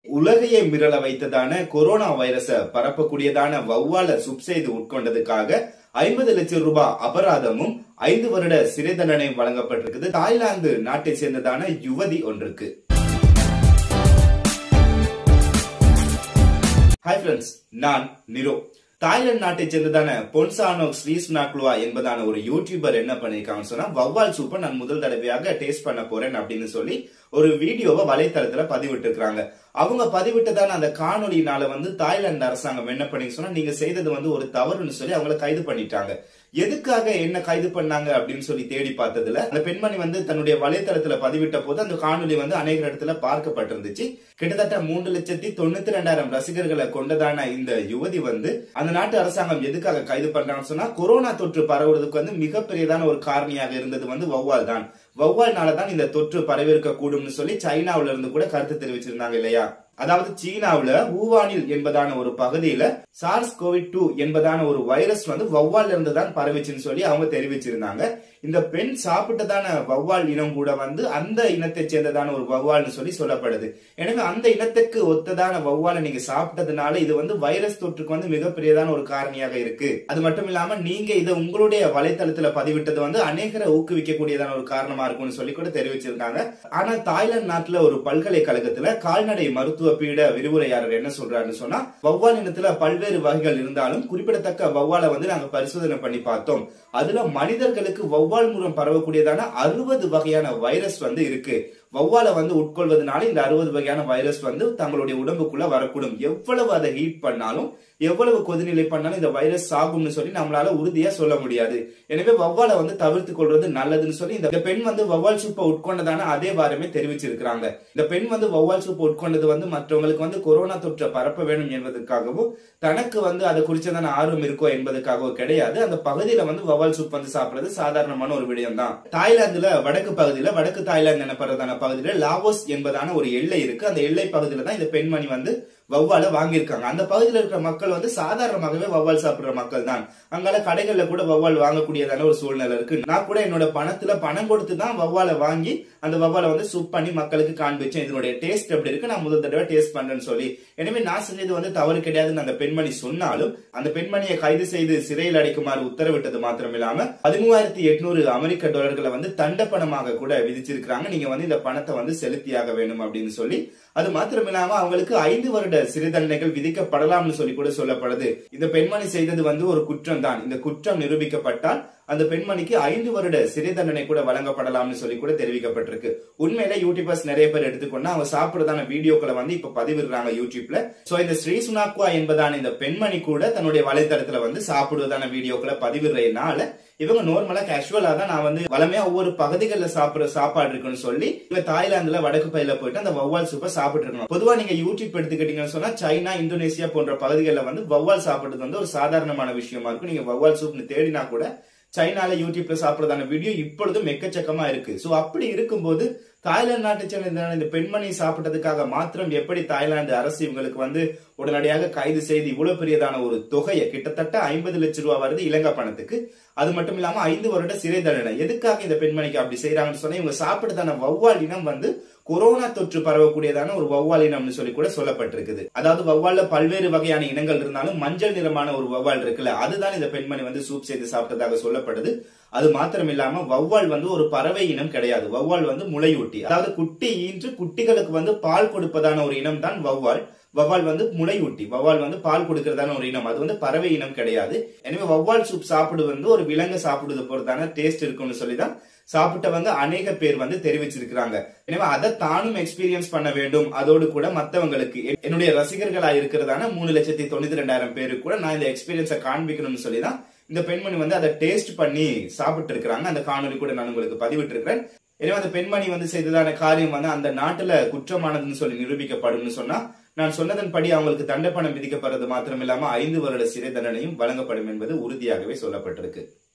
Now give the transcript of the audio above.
உலகையே மிரள வைத்ததான கொரோனா வைரஸ பரப்பக்கூடியதான வௌவால சுப் செய்து உட்கொண்டதுக்காக ஐம்பது லட்சம் ரூபாய் அபராதமும் ஐந்து வருட சிறை தண்டனையும் வழங்கப்பட்டிருக்குது தாய்லாந்து நாட்டை சேர்ந்ததான யுவதி ஒன்றுக்கு ஹாய் ஃப்ரெண்ட்ஸ் நான் நிரோ தாய்லாந்து நாட்டை சேர்ந்ததான பொன்சானோ ஸ்ரீஸ்னாக்லுவா என்பதான ஒரு யூடியூபர் என்ன பண்ணிருக்காங்கன்னு சொன்னா வவ்வால் சூப்பை நான் முதல் தடவையாக டேஸ்ட் பண்ண போறேன் அப்படின்னு சொல்லி ஒரு வீடியோவை வலைத்தளத்துல பதிவிட்டு இருக்காங்க அவங்க பதிவிட்டதான அந்த காணொலியினால வந்து தாய்லாந்து அரசாங்கம் என்ன பண்ணி சொன்னா நீங்க செய்தது வந்து ஒரு தவறுன்னு சொல்லி அவங்கள கைது பண்ணிட்டாங்க எதுக்காக என்ன கைது பண்ணாங்க அப்படின்னு சொல்லி தேடி பார்த்ததுல அந்த பெண்மணி வந்து தன்னுடைய வலைத்தளத்துல பதிவிட்ட போது அந்த காணொலி வந்து அநேக இடத்துல பார்க்கப்பட்டிருந்துச்சு கிட்டத்தட்ட மூன்று லட்சத்தி தொண்ணூத்தி ரெண்டாயிரம் ரசிகர்களை கொண்டதான இந்த யுவதி வந்து அந்த நாட்டு அரசாங்கம் எதுக்காக கைது பண்றாங்கன்னு சொன்னா கொரோனா தொற்று பரவுறதுக்கு வந்து மிகப்பெரியதான ஒரு காரணியாக இருந்தது வந்து வௌவால் தான் வௌவால்னால தான் இந்த தொற்று பரவிருக்க கூடும்னு சொல்லி சைனாவில இருந்து கூட கருத்து தெரிவிச்சிருந்தாங்க இல்லையா அதாவது சீனாவுல ஊவானில் என்பதான ஒரு பகுதியில சார்ஸ் கோவிட் டூ என்பதான ஒரு வைரஸ் வந்து வௌவால் இருந்து தான் பரவிச்சுன்னு சொல்லி அவங்க தெரிவிச்சிருந்தாங்க இந்த பெண் சாப்பிட்டதான வௌவால் இனம் கூட வந்து அந்த இனத்தை சேர்ந்ததான ஒரு வௌவால்னு சொல்லி சொல்லப்படுது எனவே அந்த இனத்துக்கு ஒத்ததான வௌவாலை நீங்க சாப்பிட்டதுனால இது வந்து வைரஸ் தொற்றுக்கு வந்து மிகப்பெரியதான ஒரு காரணியாக இருக்கு அது மட்டும் இல்லாம நீங்க இதை உங்களுடைய வலைத்தளத்துல பதிவிட்டது வந்து அநேகரை ஊக்குவிக்கக்கூடியதான ஒரு காரணமா இருக்கும்னு சொல்லி கூட தெரிவிச்சிருக்காங்க ஆனா தாய்லாந்து நாட்டுல ஒரு பல்கலைக்கழகத்துல கால்நடை மருத்துவ பீட விரிவுரையாளர் என்ன சொல்றாருன்னு சொன்னா வௌவால் இனத்துல பல்வேறு வகைகள் இருந்தாலும் குறிப்பிடத்தக்க வௌவாலை வந்து நாங்க பரிசோதனை பண்ணி பார்த்தோம் அதுல மனிதர்களுக்கு வௌவால் மூலம் பரவக்கூடியதான அறுபது வகையான வைரஸ் வந்து இருக்கு வௌவாலை வந்து உட்கொள்வதனால இந்த அறுபது வகையான வைரஸ் வந்து தங்களுடைய உடம்புக்குள்ள வரக்கூடும் எவ்வளவு அதை ஹீட் பண்ணாலும் எவ்வளவு கொதிநிலை பண்ணாலும் இந்த வைரஸ் சாகும்னு சொல்லி நம்மளால உறுதியா சொல்ல முடியாது எனவே வௌவாலை வந்து தவிர்த்து கொள்வது நல்லதுன்னு சொல்லி இந்த பெண் வந்து வௌவால் சூப்பை உட்கொண்டதான அதே வாரமே தெரிவிச்சிருக்கிறாங்க இந்த பெண் வந்து வௌவால் சூப்பை உட்கொண்டது வந்து மற்றவங்களுக்கு வந்து கொரோனா தொற்றை பரப்ப வேண்டும் என்பதற்காகவும் தனக்கு வந்து அதை குறிச்சதான ஆர்வம் இருக்கோ என்பதற்காகவோ கிடையாது அந்த பகுதியில வந்து வௌவால் சூப் வந்து சாப்பிடுறது சாதாரணமான ஒரு விடயம் தான் தாய்லாந்துல வடக்கு பகுதியில வடக்கு தாய்லாந்து எனப்படுறதான பகுதியில லாவோஸ் என்பதான ஒரு எல்லை இருக்கு அந்த எல்லை பகுதியில தான் இந்த பெண்மணி வந்து வௌவால வாங்கியிருக்காங்க அந்த பகுதியில் இருக்கிற மக்கள் வந்து சாதாரணமாகவே வௌவால் சாப்பிடுற மக்கள் தான் அங்கால கடைகள்ல கூட வௌவால் வாங்கக்கூடியதான ஒரு சூழ்நிலை இருக்கு நான் கூட என்னோட பணத்துல பணம் கொடுத்து தான் வௌவாலை வாங்கி அந்த வௌவாலை வந்து சூப் பண்ணி மக்களுக்கு காண்பிச்சேன் இதனுடைய டேஸ்ட் எப்படி இருக்கு நான் முதல் தடவை டேஸ்ட் பண்றேன்னு சொல்லி எனவே நான் செஞ்சது வந்து தவறு கிடையாதுன்னு அந்த பெண்மணி சொன்னாலும் அந்த பெண்மணியை கைது செய்து சிறையில் அடைக்குமாறு உத்தரவிட்டது மாத்திரம் இல்லாம பதிமூவாயிரத்தி எட்நூறு அமெரிக்க டாலர்களை வந்து தண்டப்பணமாக கூட விதிச்சிருக்கிறாங்க நீங்க வந்து இந்த பணத்தை வந்து செலுத்தியாக வேண்டும் அப்படின்னு சொல்லி அது மாத்திரம் இல்லாம அவங்களுக்கு ஐந்து வருட சிறை தண்டனைகள் விதிக்கப்படலாம்னு சொல்லி கூட சொல்லப்படுது இந்த பெண்மணி செய்தது வந்து ஒரு குற்றம் தான் இந்த குற்றம் நிரூபிக்கப்பட்டால் அந்த பெண்மணிக்கு ஐந்து வருட சிறை தண்டனை கூட வழங்கப்படலாம்னு சொல்லி கூட தெரிவிக்கப்பட்டிருக்கு உண்மையில யூடியூபர்ஸ் நிறைய பேர் எடுத்துக்கொண்டு அவங்க சாப்பிடுறதான வீடியோக்களை வந்து இப்ப பதிவிடுறாங்க யூடியூப்ல சோ இந்த ஸ்ரீ சுனாக்குவா என்பதான இந்த பெண்மணி கூட தன்னுடைய வலைத்தளத்துல வந்து சாப்பிடுவதான வீடியோக்களை பதிவிடுறதுனால இவங்க நார்மலா கேஷுவலா தான் நான் வந்து வளமையா ஒவ்வொரு பகுதிகளில் சாப்பிடுற சாப்பாடு இருக்குன்னு சொல்லி இவங்க தாய்லாந்துல வடக்கு பயில போயிட்டு அந்த வௌவால் சூப்பை சாப்பிட்டு இருக்கணும் பொதுவா நீங்க யூடியூப் எடுத்துக்கிட்டீங்கன்னு சொன்னா சைனா இந்தோனேசியா போன்ற பகுதிகளில் வந்து வௌவால் சாப்பிடுறது வந்து ஒரு சாதாரணமான விஷயமா இருக்கும் நீங்க வௌவால் சூப்னு தேடினா கூட சைனால யூடியூப்ல சாப்பிடுறதான வீடியோ இப்பொழுதும் எக்கச்சக்கமா இருக்கு சோ அப்படி இருக்கும்போது தாய்லாந்து நாட்டை சேர்ந்த இந்த பெண்மணி சாப்பிட்டதுக்காக மாத்திரம் எப்படி தாய்லாந்து அரசு இவங்களுக்கு வந்து உடனடியாக கைது செய்து இவ்வளவு பெரியதான ஒரு தொகையை கிட்டத்தட்ட ஐம்பது லட்சம் ரூபாய் வருது இலங்கை பணத்துக்கு அது மட்டும் இல்லாம ஐந்து வருட சிறை தண்டனை எதுக்காக இந்த பெண்மணிக்கு அப்படி செய்யறாங்கன்னு சொன்னா இவங்க சாப்பிட்டதான வௌவால் இனம் வந்து கொரோனா தொற்று பரவக்கூடியதான ஒரு வௌவால் இனம்னு சொல்லி கூட சொல்லப்பட்டிருக்குது அதாவது வௌவால்ல பல்வேறு வகையான இனங்கள் இருந்தாலும் மஞ்சள் நிறமான ஒரு வௌவால் இருக்குல்ல அதுதான் இந்த பெண்மணி வந்து சூப் செய்து சாப்பிட்டதாக சொல்லப்படுது அது மாத்திரம் இல்லாம வௌவால் வந்து ஒரு பறவை இனம் கிடையாது வௌவால் வந்து முளையூட்டி அதாவது குட்டி ஈன்று குட்டிகளுக்கு வந்து பால் கொடுப்பதான ஒரு இனம் தான் வௌவால் வவ்வால் வந்து முளையூட்டி வவ்வால் வந்து பால் கொடுக்கறதான ஒரு இனம் அது வந்து பறவை இனம் கிடையாது எனவே வவ்வால் சூப் சாப்பிடுவது வந்து ஒரு விலங்கு சாப்பிடுவது போறதான டேஸ்ட் இருக்கும்னு சொல்லிதான் சாப்பிட்டவங்க அநேக பேர் வந்து தெரிவிச்சிருக்கிறாங்க எனவே அதை தானும் எக்ஸ்பீரியன்ஸ் பண்ண வேண்டும் அதோடு கூட மத்தவங்களுக்கு என்னுடைய ரசிகர்களா இருக்கிறதான மூணு லட்சத்தி தொண்ணூத்தி ரெண்டாயிரம் பேருக்கு கூட நான் இந்த எக்ஸ்பீரியன்ஸை காண்பிக்கணும்னு சொல்லிதான் இந்த பெண்மணி வந்து அதை டேஸ்ட் பண்ணி சாப்பிட்டு இருக்கிறாங்க அந்த காணொலி கூட நான் உங்களுக்கு பதிவிட்டு இருக்கிறேன் எனவே அந்த பெண்மணி வந்து செய்ததான காரியம் வந்து அந்த நாட்டுல குற்றமானதுன்னு சொல்லி நிரூபிக்கப்படும்னு சொன்னா நான் சொன்னதன்படி அவங்களுக்கு தண்டப்பணம் விதிக்கப்படுறது மாத்திரம் இல்லாம ஐந்து வருட சிறை தண்டனையும் வழங்கப்படும் என்பது உறுதியாகவே சொல்லப்பட்டிருக்கு